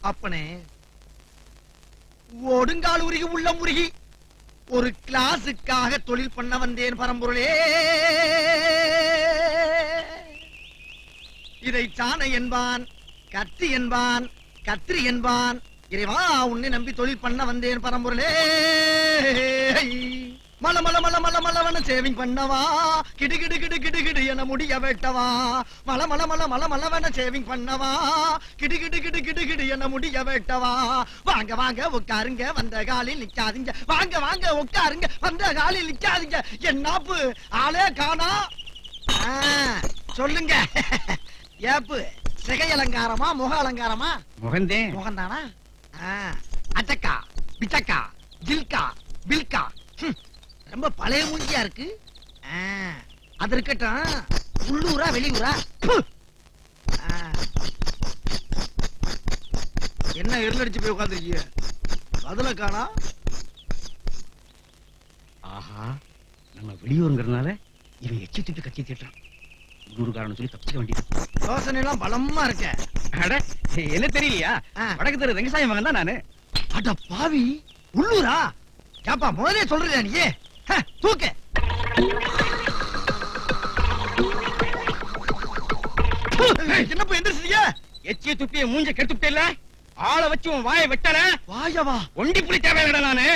அப்பனே ஒடுங்கால் உருகி உள்ள முருகி ஒரு கிளாஸுக்காக தொழில் பண்ண வந்தேன் பரம்பொருளே இதை சாணை என்பான் கத்தி என்பான் கத்திரி என்பான் இறைவா உன்னை நம்பி தொழில் பண்ண வந்தேன் பரம்பொருளே மல மல மல மல மலவன சேவிங் பண்ணவா கிடு கிடு கிடு கிடு கிடு என முடிய வெட்டவா மல மல மல மல மலவன சேவிங் பண்ணவா கிடு கிடு கிடு கிடு கிடு என முடிய வெட்டவா வாங்க வாங்க உட்காருங்க வந்த காலில் நிக்காதீங்க வாங்க வாங்க உட்காருங்க வந்த காலில் நிக்காதீங்க என்னாப்பு ஆளே காணா ஆ, சொல்லுங்க ஏப்பு சிகை அலங்காரமா முக அலங்காரமா முகந்தே முகந்தானா அச்சக்கா பிச்சக்கா ஜில்கா பில்கா ஹம், ரொம்ப பழைய மூஞ்சியா இருக்கு ஆ, அது இருக்கட்டும் உள்ளூரா வெளியூரா ப்பு. ஆ. என்ன எருளடிச்சு போய் உட்காந்துருக்கீங்க பதில காணா ஆஹா நம்ம வெளியூருங்கிறதுனால இவன் எச்சி திட்டு கட்சி திட்டான் உள்ளூர்காரன் சொல்லி தப்பிச்சுக்க வேண்டியது யோசனை எல்லாம் பலமா இருக்க அட என்ன தெரியலையா ஆ. வடக்கு தெரு வெங்கசாயம் மகன் தான் நானு அட பாவி உள்ளூரா ஏப்பா முதலே சொல்றியா நீ ஹ, தூக்கு என்னப்பா எந்திரிச்சிங்க எச்சிய துப்பிய மூஞ்ச கெடுத்துட்டே இல்ல ஆளை வச்சு உன் வாயை வெட்டல வாயவா ஒண்டி புலி தேவையில்லடா நானு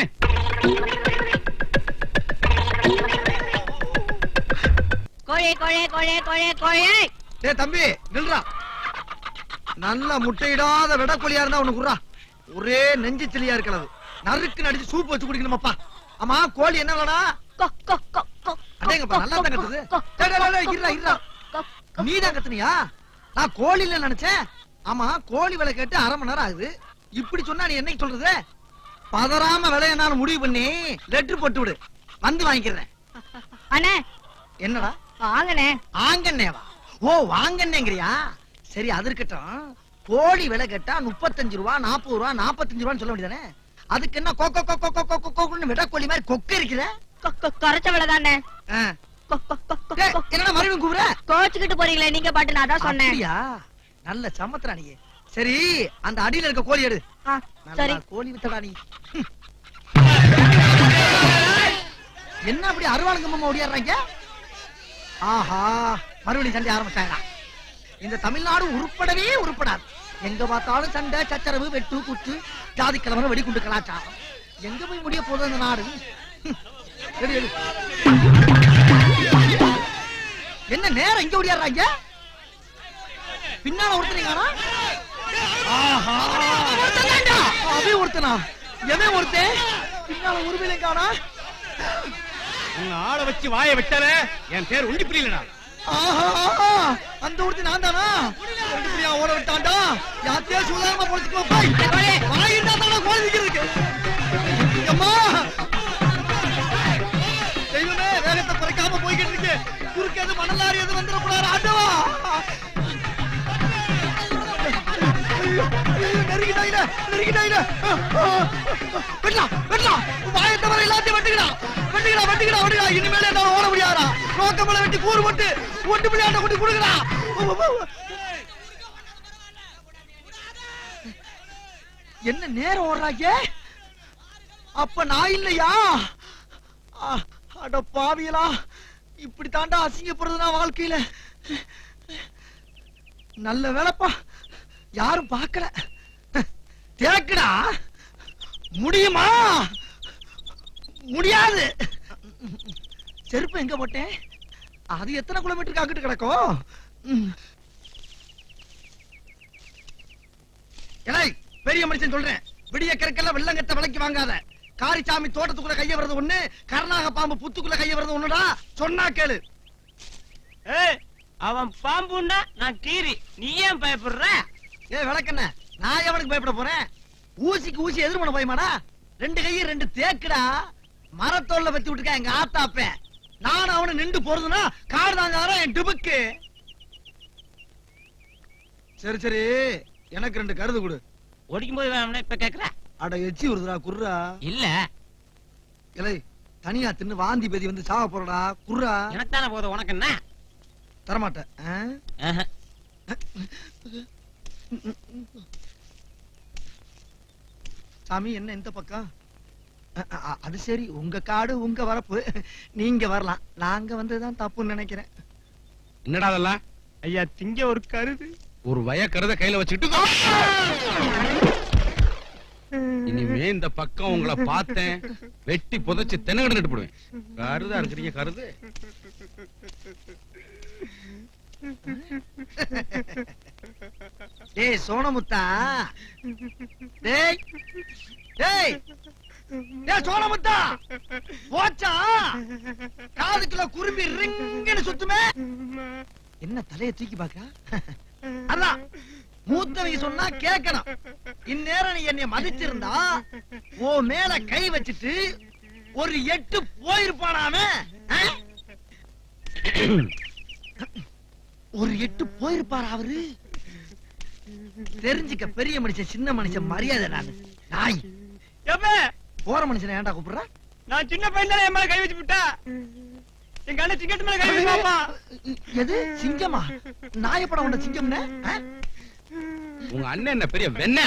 கோழி கோழி கோழி கோழி கோழி டேய் தம்பி நில்றா நல்ல முட்டையிடாத விடக்கொலியா இருந்தா உனக்கு குர்றா ஒரே நெஞ்சு சிலியா இருக்கிறது நறுக்கு நடிச்சு சூப் வச்சு குடிக்கணுமாப்பா ஆமா கோழி என்ன வேணா கொ கொ கொ கொ அடேங்கப்பா நல்லா தான் கத்துது டேய், டேய், டேய், இருடா இருடா நீ தான் கத்துனியா நான் கோழி இல்ல நினைச்சேன் ஆமா கோழி விலை கேட்டு அரை மணி நேரம் ஆகுது இப்படி சொன்னா நீ என்னைக்கு சொல்றது பதறாம விலைய நான் முடிவு பண்ணி லெட்டர் போட்டு விடு வந்து வாங்கிக்கிறேன் அண்ணே என்னடா வாங்கண்ணே ஆங்கண்ணேவா ஓ வாங்கண்ணேங்கிறியா சரி அது இருக்கட்டும் கோழி விலை கேட்டா முப்பத்தஞ்சு ரூபா நாற்பது ரூபா நாற்பத்தஞ்சு ரூபான்னு சொல்ல வேண்டியதானே அதுக்கு என்ன கொக்க கொக்க கொக்க கொக்க கொக்குன்னு விட கோழி மாதிரி கொக்க இருக்கிற கொ- கொ- குறைச்ச விலை தானே ஆ. கொ- கொ- கொ- கொ- டேய், கொ- என்னடா மறுபடியும் கூப்பிடுற கோச்சுக்கிட்டு போறீங்களே நீங்க பாட்டு நான் அதான் சொன்னேன் அப்படியா நல்ல சமத்துறா நீ சரி அந்த அடியில இருக்க கோழி எடு ஆ, சரி நல்லா கோழி வித்தடா நீ ஹம். என்ன அப்படி அருவாளுங்கம்மா ஓடியாடுறாங்க ஆஹா மறுபடியும் சண்டை ஆரம்பிச்சாங்கடா இந்த தமிழ்நாடு உருப்படவே உருப்படாது எங்க பார்த்தாலும் சண்டை சச்சரவு வெட்டு குத்து ஜாதி கலவரம் வெடிகுண்டு கலாச்சாரம் எங்க போய் முடிய போதும் இந்த நாடு ஹம். எடு, எடு. என்ன நேரம் இங்க ஓடியாடுறாங்க பின்னால ஒருத்தனீங்களா ஆஹா ஒருத்தனாண்டா அவன் ஒருத்தனா எவன் ஒருத்தன் பின்னால உருவிலைங்கானா உன் ஆளை வச்சு வாயை வெட்டல என் பேர் உண்டி புரியலடா ஆஹா அந்த ஒருத்தன் நான் தானா ரெண்டு பேரையும் ஓட விட்டான்டா யாத்தையா சொல்லாம பொழைச்சுக்கோ போய் வாயிட்டா தானே குழந்தைக்கிறதுக்கு அம்மா தெய்வமே வேகத்தை குறைக்காம போய்கிட்டு இருக்கு குறுக்கு எது மணலாரி எது வந்துடக்கூடாது ஆண்டவா ஐயோ, ஐயோ, நெருங்கிட்டாயில நெருங்கிட்டாயில வெட்டலாம் வெட்டலாம் வாயை தவிர எல்லாத்தையும் வெட்டுகிறா வெட்டுகிறா வெட்டுகிறா வெட்டுகிறா இனிமேல என்னால ஓட முடியாதா நோக்கமலை வெட்டி கூறு போட்டு ஒட்டு பிள்ளையாண்ட கொண்டு கொடுக்குறா என்ன நேரம் ஓடுறாங்க அப்ப நான் இல்லையா ஆ, அட பாவியலா இப்படி தாண்டா அசிங்கப்படுறது நான் வாழ்க்கையில நல்ல வேலைப்பா யாரும் பார்க்கல தேக்குடா முடியுமா முடியாது செருப்பு எங்க போட்டேன் அது எத்தனை கிலோமீட்டருக்கு அங்கிட்டு கிடக்கும் ம். ஏலே, பெரிய மனுஷன் சொல்றேன் விடிய கிழக்கெல்லாம் வெள்ளங்கட்ட விலைக்கு வாங்காத காரிச்சாமி தோட்டத்துக்குள்ள கைய வர்றது ஒண்ணு கருணாக பாம்பு புத்துக்குள்ள கைய வர்றது ஒண்ணுடா சொன்னா கேளு ஏய், அவன் பாம்புன்னா நான் கீரி நீ ஏன் பயப்படுற ஏ விளக்கண்ண நான் எவனுக்கு பயப்பட போறேன் ஊசிக்கு ஊசி எதிர்மன பயமாடா ரெண்டு கையும் ரெண்டு தேக்குடா மரத்தோல்ல வச்சு விட்டுருக்கா எங்க ஆத்தாப்பேன் நானும் அவனு நின்று போறதுன்னா கார் தாங்க என் டிபுக்கு சரி சரி எனக்கு ரெண்டு கருது கொடு ஒடிக்கும் போது வேணும்னா இப்ப கேக்குற அட எச்சி வருதுடா குர்ரா இல்ல இலை தனியா தின்னு வாந்தி பேதி வந்து சாவ போறடா குர்ரா எனக்கு தானே போதும் உனக்கு என்ன தரமாட்டேன் ஆ? ஆஹா. சாமி என்ன இந்த பக்கம் அ, அ, அ, அது சரி உங்க காடு உங்க வரப்பு நீங்க வரலாம் நாங்க வந்ததுதான் தப்புன்னு நினைக்கிறேன் என்னடா அதெல்லாம் ஐயா திங்க ஒரு கருது ஒரு வய கருத கையில வச்சுக்கிட்டு இனிமே இந்த பக்கம் உங்களை பார்த்தேன் வெட்டி புதைச்சு தென்னகடை நட்டு போடுவேன் கருதா இருக்கிறீங்க கருது டேய் சோனமுத்தா டேய் டேய் டேய் சோனமுத்தா போச்சா காதுக்குள்ள குரும்பி ரிங்குன்னு சுத்துமே என்ன தலைய தூக்கி பாக்க அதான் மூத்தவங்க சொன்னா கேட்கணும் இந்நேரம் நீ என்னை மதிச்சிருந்தா ஓ மேல கை வச்சிட்டு ஒரு எட்டு போயிருப்பானாமே ஆ? ஒரு எட்டு போயிருப்பாரா அவரு தெரிஞ்சுக்க பெரிய மனுஷன் சின்ன மனுஷன் மரியாதை நானு நாய் எப்ப போற மனுஷனை ஏன்டா கூப்பிடுற நான் சின்ன பையன் தானே என் மேல கை வச்சு விட்டா எங்க அண்ணன் டிக்கெட் மேல கை வச்சு பாப்பா எது சிங்கமா நாயப்படம் உண்ட சிங்கம்னு ஆ? உங்க அண்ணன் என்ன பெரிய வெண்ண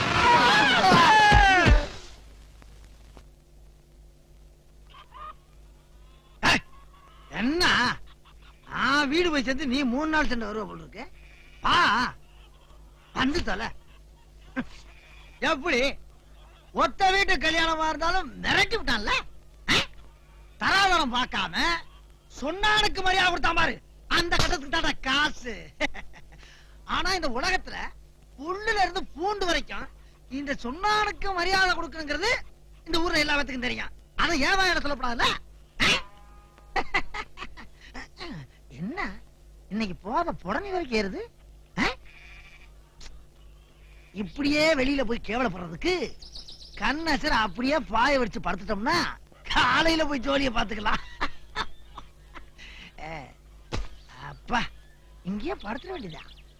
ஏய், என்ன நான் வீடு போய் சேர்ந்து நீ மூணு நாள் சென்று வருவ போல இருக்கு வா வந்து தொலை எப்படி ஒத்த வீட்டு கல்யாணமா இருந்தாலும் மிரட்டி விட்டான்ல ஆ? தராதரம் பார்க்காம சொன்னானுக்கு மரியாதை கொடுத்தான் பாரு அந்த கட்டத்துக்கு தாடா காசு ஆனா இந்த உலகத்துல புல்லுல இருந்து பூண்டு வரைக்கும் இந்த சொன்னானுக்கு மரியாதை கொடுக்கணுங்கிறது இந்த ஊர்ல எல்லா பேத்துக்கும் தெரியும் அதை ஏன் வாயில சொல்லப்படாதுல்ல ஆ? என்ன இன்னைக்கு போத புடனி வரைக்கும் ஏறுது ஆ? இப்படியே வெளியில போய் கேவலப்படுறதுக்கு கண்ணசர அப்படியே பாய வச்சு படுத்துட்டோம்னா காலையில போய் ஜோலிய பாத்துக்கலாம் ஏ, அப்பா இங்கேயே படுத்துட வேண்டியதா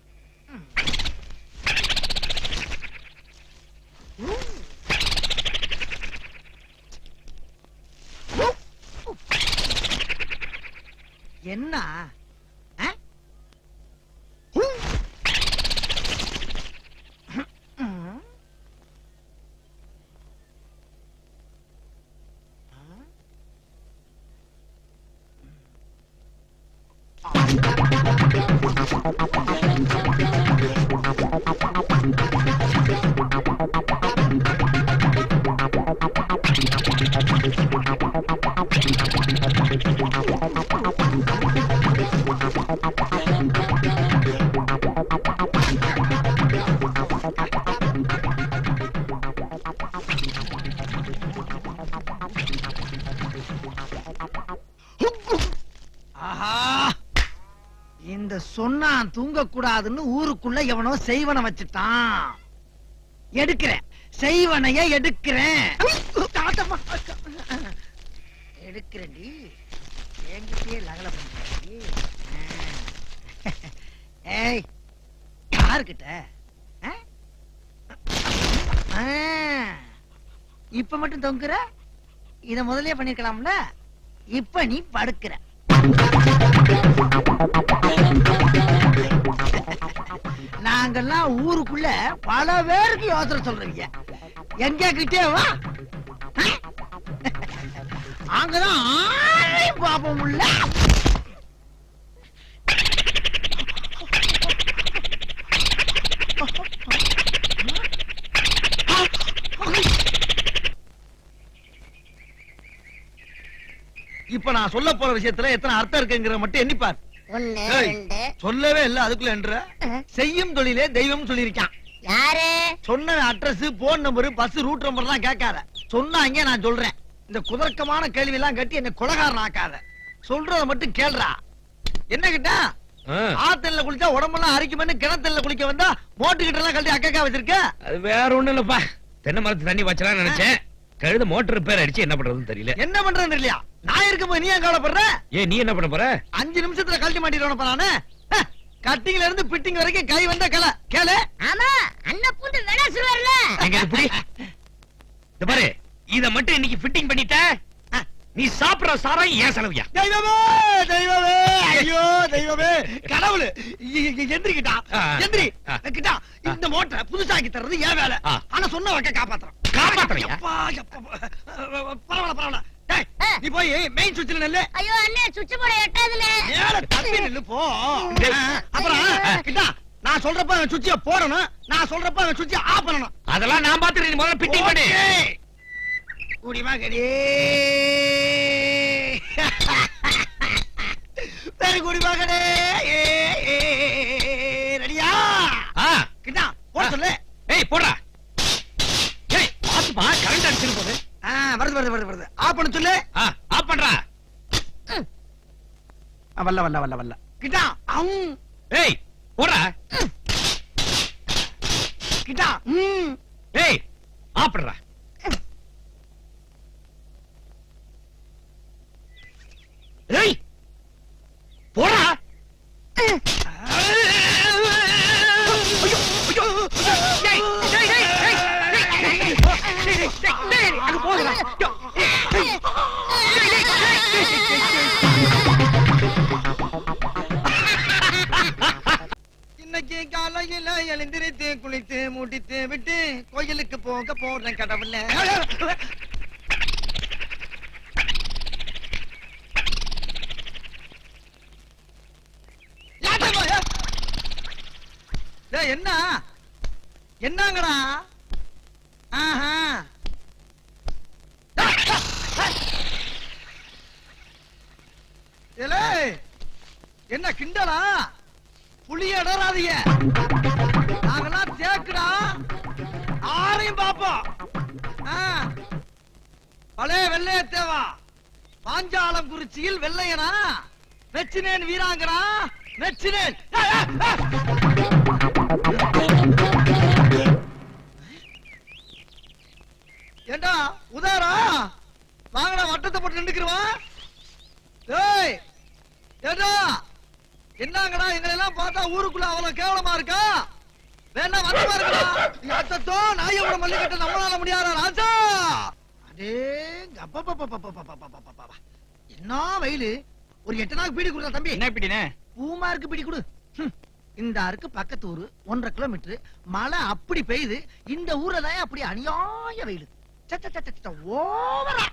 என்ன ஆ? ம். ஆஹா இந்த சொன்னான் தூங்க கூடாதுன்னு ஊருக்குள்ள எவனோ செய்வன வச்சுட்டான் எடுக்கிறேன் செய்வனைய எடுக்கிறேன் தாத்தம்மா. எடுக்கிறேன்டி என்கிட்டயே லகல பண்றேன்டி ஏய் யாருக்கிட்ட ஆ? ஆ. இப்ப மட்டும் தொங்குற இத முதல்லயே பண்ணிருக்கலாம்ல இப்ப நீ படுக்கிற நாங்கெல்லாம் ஊருக்குள்ள பல பேருக்கு யோசனை சொல்றீங்க எங்க கிட்டே வா அங்கதான் ஆளையும் பாப்போம் உள்ள இப்ப நான் சொல்ல போற விஷயத்துல எத்தனை அர்த்தம் இருக்குங்கிற மட்டும் எண்ணிப்பார் ஒண்ணு ஏய். ரெண்டு சொல்லவே இல்ல அதுக்குள்ள என்ற அஹ், செய்யும் தொழிலே தெய்வம் சொல்லியிருக்கான் யாரு சொன்ன address phone number bus route number எல்லாம் கேட்காத சொன்னாங்க நான் சொல்றேன் இந்த குதர்க்கமான கேள்வி எல்லாம் கட்டி என்ன கொலகாரன் ஆக்காத சொல்றத மட்டும் கேள்றா என்ன கிட்டா ஆத்தல்ல குளிச்சா உடம்பெல்லாம் அரிக்குமென்னு கிணத்துல குளிக்க வந்தா மோட்டு கிட்ட எல்லாம் கழட்டி அக்கா வச்சிருக்க அது வேற ஒண்ணும் இல்லப்பா தென்னை மரத்து தண்ணி வச்சலாம் நினைச்சேன் கழுத மோட்டர் ரிப்பேர் அடிச்சு என்ன பண்றதுன்னு தெரியல என்ன பண்றேன்னு இல்லையா நான் இருக்கும்போது நீ ஏன் கவலைப்படுற ஏன் நீ என்ன பண்ண போற அஞ்சு நிமிஷத்துல கழட்டி மாட்டிடுவானப்ப நானு கட்டிங்ல இருந்து பிட்டிங் வரைக்கும் கை வந்த கலை கேளு ஆமா அண்ணன் பூண்டு விளாசுவார்ல எங்க இது புடி இந்த பாரு இத மட்டும் இன்னைக்கு ஃபிட்டிங் பண்ணிட்ட நீ சாப்பிடுற சாராயம் ஏன் செலவியா தெய்வமே தெய்வமே ஐயோ தெய்வமே கடவுள் எந்திரிக்கிட்டா ஆ. எந்திரி ஆ. கிட்டா இந்த மோட்டரை புதுசாக்கி தர்றது ஏன் வேலை ஆ. ஆனா சொன்ன வக்க காப்பாத்துறோம் காப்பாத்துறியா? எப்பா, எப்பா, பரவாயில்ல பரவாயில்ல டேய் ஆ. நீ போய் மெயின் சுவிட்ச்ல நில்லு ஐயோ அண்ணே சுவிட்ச் போட எட்டாதுல மேல தப்பி நில்லு போ டேய். ஆ, அப்புறம் கிட்டா நான் சொல்றப்ப அவன் சுவிட்சை போடணும் நான் சொல்றப்ப அவன் சுவிட்சை ஆஃப் பண்ணணும் அதெல்லாம் நான் பாத்துறேன் நீ முதல்ல பிட்டிங் பண்ணு ஓகே. குடிமா கடி பெரு குடிமா கடே ரெடியா ஆ, கிட்டா போட சொல்லு ஏய் போடா ஏய் பாத்துப்பா கரண்ட் அடிச்சிரு போது ஆ, வருது வருது வருது வருது ஆஃப் பண்ண சொல்லு ஆ ஆஃப் பண்றா ஆ, வல்ல வல்ல வல்ல வல்ல கிட்டா அம் ஏய் போடா கிட்டா ம் ஏய் ஆஃப் பண்றா ஏய் போடா ஐயோ, ஐயோ, ஏய் ஏய் ஏய் ஏய் ஏய் ஏய் அங்க போகுடா இன்னைக்கு காலையில எழுந்திருத்து குளித்து முடித்து விட்டு கோயிலுக்கு போக போறேன் கடவுள என்ன என்னங்கடா ஆஹா ஏலே, என்ன கிண்டலா புளிய இடறாதீங்க நாங்கெல்லாம் தேக்குடா ஆரையும் பாப்போம் ஆ. பழைய வெள்ளைய தேவா பாஞ்சாலம் குறிச்சியில் வெள்ளையனா மெச்சினேன் வீராங்கனா மெச்சினேன் ஆ, ஆ, ஆ. ஏண்டா உதாரா வாங்கடா வட்டத்தை போட்டு நின்றுக்குருவான் ஏய் ஏண்டா என்னங்கடா எங்களை எல்லாம் பார்த்தா ஊருக்குள்ள அவ்வளவு கேவலமா இருக்கா வேணா வந்து பாருங்கடா அத்தத்தோ நாயோட மல்லிகட்ட நம்மளால முடியாதா ராஜா அடே அப்பப்பப்பப்பப்பப்பப்பப்பப்பப்ப. என்ன வெயிலு ஒரு எட்டு நாள் பீடி கொடுத்தா தம்பி என்ன இப்படினே பூமா இருக்கு பிடி கொடு ஹம். இந்த அருக்கு பக்கத்து ஊரு ஒன்றரை கிலோமீட்டர் மழை அப்படி பெய்யுது இந்த ஊர்ல தான் அப்படி அநியாய வெயிலு ச, ச, ச, ச, ச, ஓவரா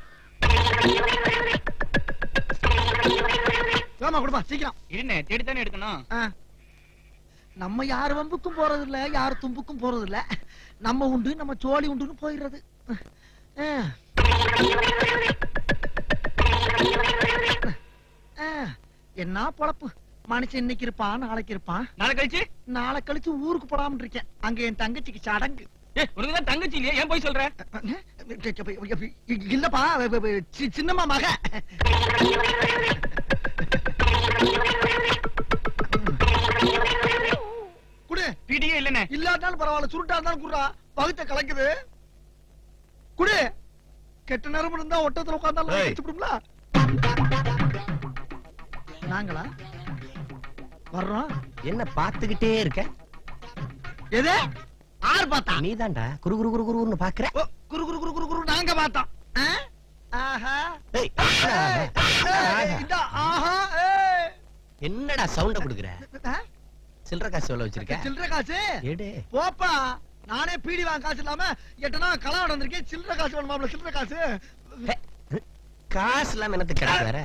ஆமா கொடுப்பா சீக்கிரம் இருண்ணே தேடி தானே எடுக்கணும் ஆ. நம்ம யார் வம்புக்கும் போறது இல்ல யார் தும்புக்கும் போறது இல்ல நம்ம உண்டு நம்ம சோழி உண்டுன்னு போயிடுறது ஆ. ஆ. என்ன பொழப்பு மனுஷன் இன்னைக்கு இருப்பான் நாளைக்கு இருப்பான் நாளை கழிச்சு நாளை கழிச்சு ஊருக்கு போடாம இருக்கேன் அங்க என் தங்கச்சிக்கு சடங்கு ஏய் உனக்கு தான் தங்கச்சி இல்லையா ஏன் போய் சொல்ற இல்லப்பா சி- சின்னம்மா மக குடு பிடியே இல்லனே இல்லாட்டாலும் பரவாயில்ல சுருட்டா இருந்தாலும் குடுறா பகுத்த கலக்குது குடு கெட்ட நேரம் இருந்தா ஒட்டத்துல உட்கார்ந்தாலும் ஏய். வச்சு விடுங்களா நாங்களா வர்றோம் என்ன பாத்துக்கிட்டே இருக்க எது ஆறு பார்த்தா நீதான்டா குரு குரு குரு குருன்னு பாக்குற ஓ, குரு குரு குரு குரு குரு நாங்க பார்த்தோம் ஆ? ஆஹா ஏய், ஏய், ஏய், இந்த ஆஹா ஏய். என்னடா சவுண்ட குடுக்குற ஆ? சில்லற காசு எவ்வளவு வச்சிருக்க சில்லறை காசு எடு போப்பா நானே பீடி வாங்க காசு இல்லாம எட்டனா கலா வந்திருக்கேன் சில்லறை காசு வேணுமாப்ல சில்லறை காசு ஹே, காசு இல்லாம என்னத்து கிடக்கு வேற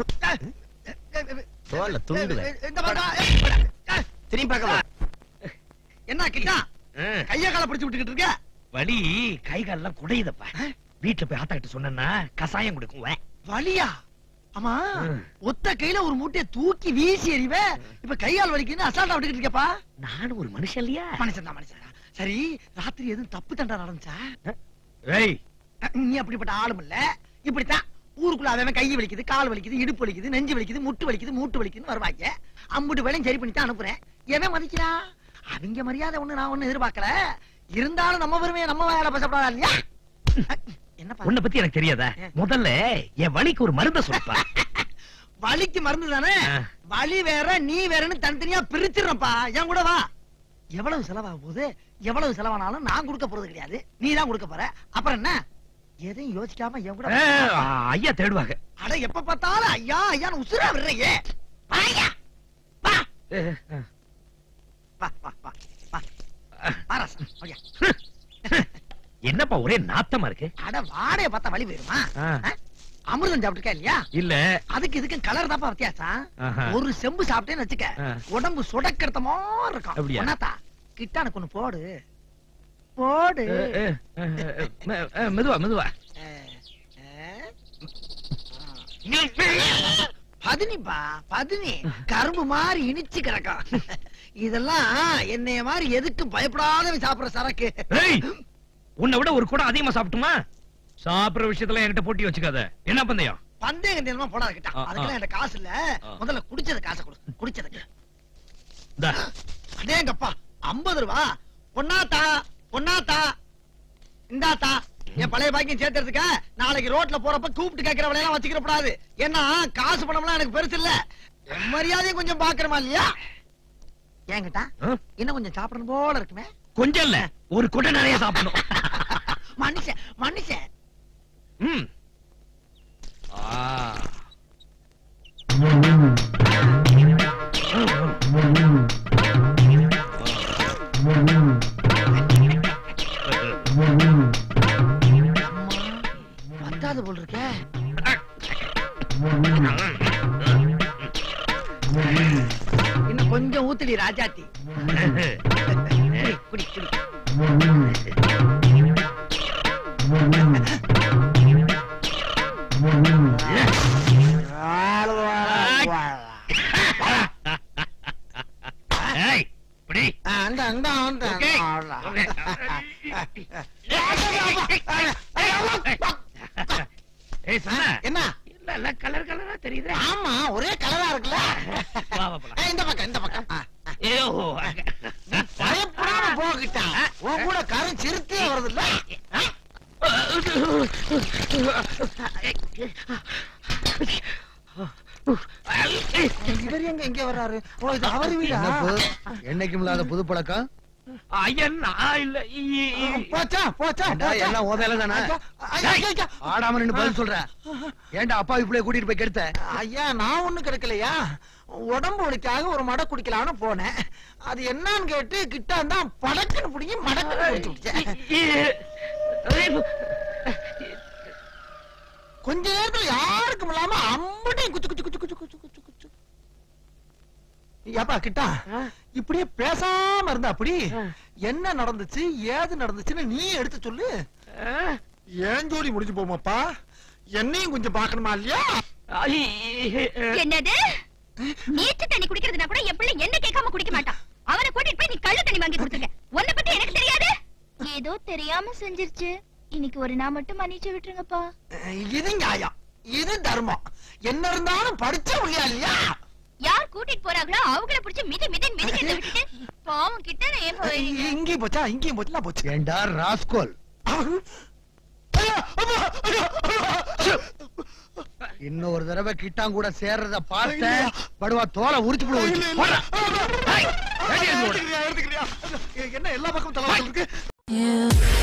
தோல்ல துண்டுவேன். இந்த பாத்தா திரும்பி பார்க்கமா என்ன கிட்டா கைய கால பிடிச்சு விட்டுக்கிட்டு இருக்க வலி கை கால்லாம் குடையுதப்பா வீட்டுல போய் ஆத்தா கிட்ட சொன்னா கசாயம் கொடுக்கும் வலியா ஆமா ம். ஒத்த கையில ஒரு மூட்டைய தூக்கி வீசி எறிவே இப்ப கையால் வலிக்குன்னு அசால்ட்டா விட்டுக்கிட்டு இருக்கப்பா நானும் ஒரு மனுஷன் இல்லையா மனுஷன் தான் மனுஷன் தான். சரி ராத்திரி எதுவும் தப்பு தண்டா நடந்துச்சா ஏய் நீ அப்படிப்பட்ட ஆளும் இல்ல இப்படித்தான் ஊருக்குள்ள அவன் கை வலிக்குது கால் வலிக்குது இடுப்பு வலிக்குது நெஞ்சு வலிக்குது முட்டு வலிக்குது மூட்டு வலிக்குதுன்னு வருவாங்க அம்புட்டு வேலையும் சரி பண்ணி தான் அனுப்புறேன் எவன் மதிக்கிறான் அவங்க மரியாதை ஒண்ணு நான் ஒண்ணு எதிர்பார்க்கல இருந்தாலும் நம்ம பெருமையை நம்ம வேலை பேசப்படாதா இல்லையா என்னப்பா உன்னை பத்தி எனக்கு தெரியாதா முதல்ல என் வலிக்கு ஒரு மருந்த சொல்லுப்பா வலிக்கு மருந்து தானே ஆ. வலி வேற நீ வேறன்னு தனித்தனியா பிரிச்சிடறப்பா என் கூட வா எவ்வளவு செலவாக போகுது எவ்வளவு செலவானாலும் நான் கொடுக்க போறது கிடையாது நீ தான் கொடுக்க போற அப்புறம் என்ன எதையும் யோசிக்காம என் கூட ஆ, ஐயா தேடுவாங்க அட எப்ப பார்த்தாலும் ஐயா ஐயான்னு உசுரா விடுறையே வா ஐயா வா ஏ, ஆ. வா வா வா வா வா ராசா, ஐயா. என்னப்பா ஒரே நாத்தமா இருக்கு அட வாடைய பார்த்தா வழி போயிருமா ஆ. ஆ? அமிர்தம் சாப்பிட்டுருக்கா இல்லையா இல்ல அதுக்கு இதுக்கும் கலர் தாப்பா வித்தியாசம் ஆஹா. ஒரு செம்பு சாப்பிட்டேன்னு வச்சுக்க ஆ. உடம்பு சுடக்கிறத மாதிரி இருக்கும் அப்படியா? ஒன்னாத்தா கிட்டானுக்கு ஒண்ணு போடு போடு ஏ, ஏ, ஏ, ஏ, மெ- ஏ, மெதுவா மெதுவா ஆ, ஆ. பதினிப்பா பதினி கரும்பு மாதிரி இனிச்சு கிடக்கும் இதெல்லாம் என்னைய மாதிரி எதுக்கு பயப்படாதவன் சாப்பிடுற சரக்கு ஏய், உன்னை விட ஒரு குடம் அதிகமா சாப்பிட்டுமா சாப்பிடுற விஷயத்துல என்கிட்ட போட்டி வச்சுக்காத என்ன பந்தயம் பந்தயம் கண்டியமா போடாத கிட்டா ஆ, ஆ. அதுக்கெல்லாம் என்கிட்ட காசு இல்ல ஆ. முதல்ல குடிச்சது காசை கொடு குடிச்சதுக்கு இந்தா. அடேங்கப்பா ஐம்பது ரூபா பொன்னாத்தா பொன்னாத்தா இந்தாத்தா என் பழைய பாக்கியம் சேர்த்துறதுக்க நாளைக்கு ரோட்ல போறப்ப கூப்பிட்டு கேட்கிற விலையெல்லாம் வச்சுக்கிற கூடாது ஏன்னா காசு பணம்லாம் எனக்கு பெருசு இல்ல என் மரியாதையும் கொஞ்சம் பாக்குறமா இல்லையா ஏங்கிட்டா ஆ? இன்னும் கொஞ்சம் சாப்பிடணும் போல இருக்குமே கொஞ்சம் இல்ல ஒரு குடம் நிறைய சாப்பிடணும் மனுஷன் மனுஷன் ம். ஆ. பத்தாது போல் இருக்கே இன்னும் கொஞ்சம் ஊத்துடி ராஜாத்தி குடி குடி குடி ஏய், இப்படி. அந்த அந்த அந்த ஓகே. ஓகே. ஏய், சொன்ன. என்ன இல்ல, இல்ல, கலர் கலரா தெரியுதே. ஆமா ஒரே கலரா இருக்குல்ல வா, வா, போலாம். ஏய், இந்த பக்கம் இந்த பக்கம் ஆ, ஆ. ஐயோ, அங்க. பயப்படாம போகிட்டா உன் கூட கரும் சிறுத்தே வருது இல்ல இவர் எங்க இங்க வர்றாரு ஓ இது அவர் வீடா என்னைக்கும் இல்லாத புது பழக்கம் ஐயா, நான் இல்ல. இ- இ- போச்சா போச்சா ஏண்டா, போச்சா? எல்லாம் உன் வேலை தானே? ஐயா, ஐயா, ஐயா, ஐயா. ஆடாம நின்னு பதில் சொல்ற ஏன்டா அப்பா இப்படியே கூட்டிட்டு போய் கெடுத்த ஐயா நான் ஒண்ணும் கிடைக்கலையா உடம்பு வலிக்காக ஒரு மடை குடிக்கலாம்னு போனேன் அது என்னன்னு கேட்டு கிட்ட தான் படக்குன்னு பிடிங்கி மடக்குன்னு குடிச்சு விட்டேன். இ- ஐயோ. கொஞ்ச நேரத்துல யாருக்கும் இல்லாம அம்பட்டையும் குச்சு குச்சு குச்சு குச்சு குச்சு குச்சு குச்சு ஏப்பா கிட்டா இப்படியே பேசாம இருந்தா அப்படி என்ன நடந்துச்சு ஏது நடந்துச்சுன்னு நீ எடுத்து சொல்லு ஏன் ஜோடி முடிஞ்சு போமாப்பா என்னையும் கொஞ்சம் பாக்கணுமா இல்லையா ஐ- என்னது நீச்ச தண்ணி குடிக்கிறதுனா கூட என் பிள்ளை என்ன கேட்காம குடிக்க மாட்டான் அவனை கூட்டிட்டு போய் நீ கள்ள தண்ணி வாங்கி கொடுத்துருக்க உன்னை பத்தி எனக்கு தெரியாது ஏதோ தெரியாம செஞ்சிருச்சு இன்னைக்கு ஒரு நாள் மட்டும் மன்னிச்சு விட்டுருங்கப்பா இது நியாயம் இது தர்மம் என்ன இருந்தாலும் படிச்ச முடியா இல்லையா யார் கூட்டிட்டு போறாங்களோ அவங்கள புடிச்சு மிதி மிதி மிதிக்கிறத விட்டுட்டு பாவம் கிட்ட ஏன் போறீங்க இங்கேயும் போச்சா இங்கேயும் போச்சுலாம் போச்சு ஏண்டா ராஸ்கோல் ஐயா, அம்மா, ஐயா, ஐயா. இன்னும் ஒரு தடவை கிட்டான் கூட சேர்றத பார்த்த படுவா தோலை உரிச்சு போடுவோம் எடுத்துக்கிறியா, எடுத்துக்கிறியா? என்ன எல்லா பக்கமும் தலை இருக்கு You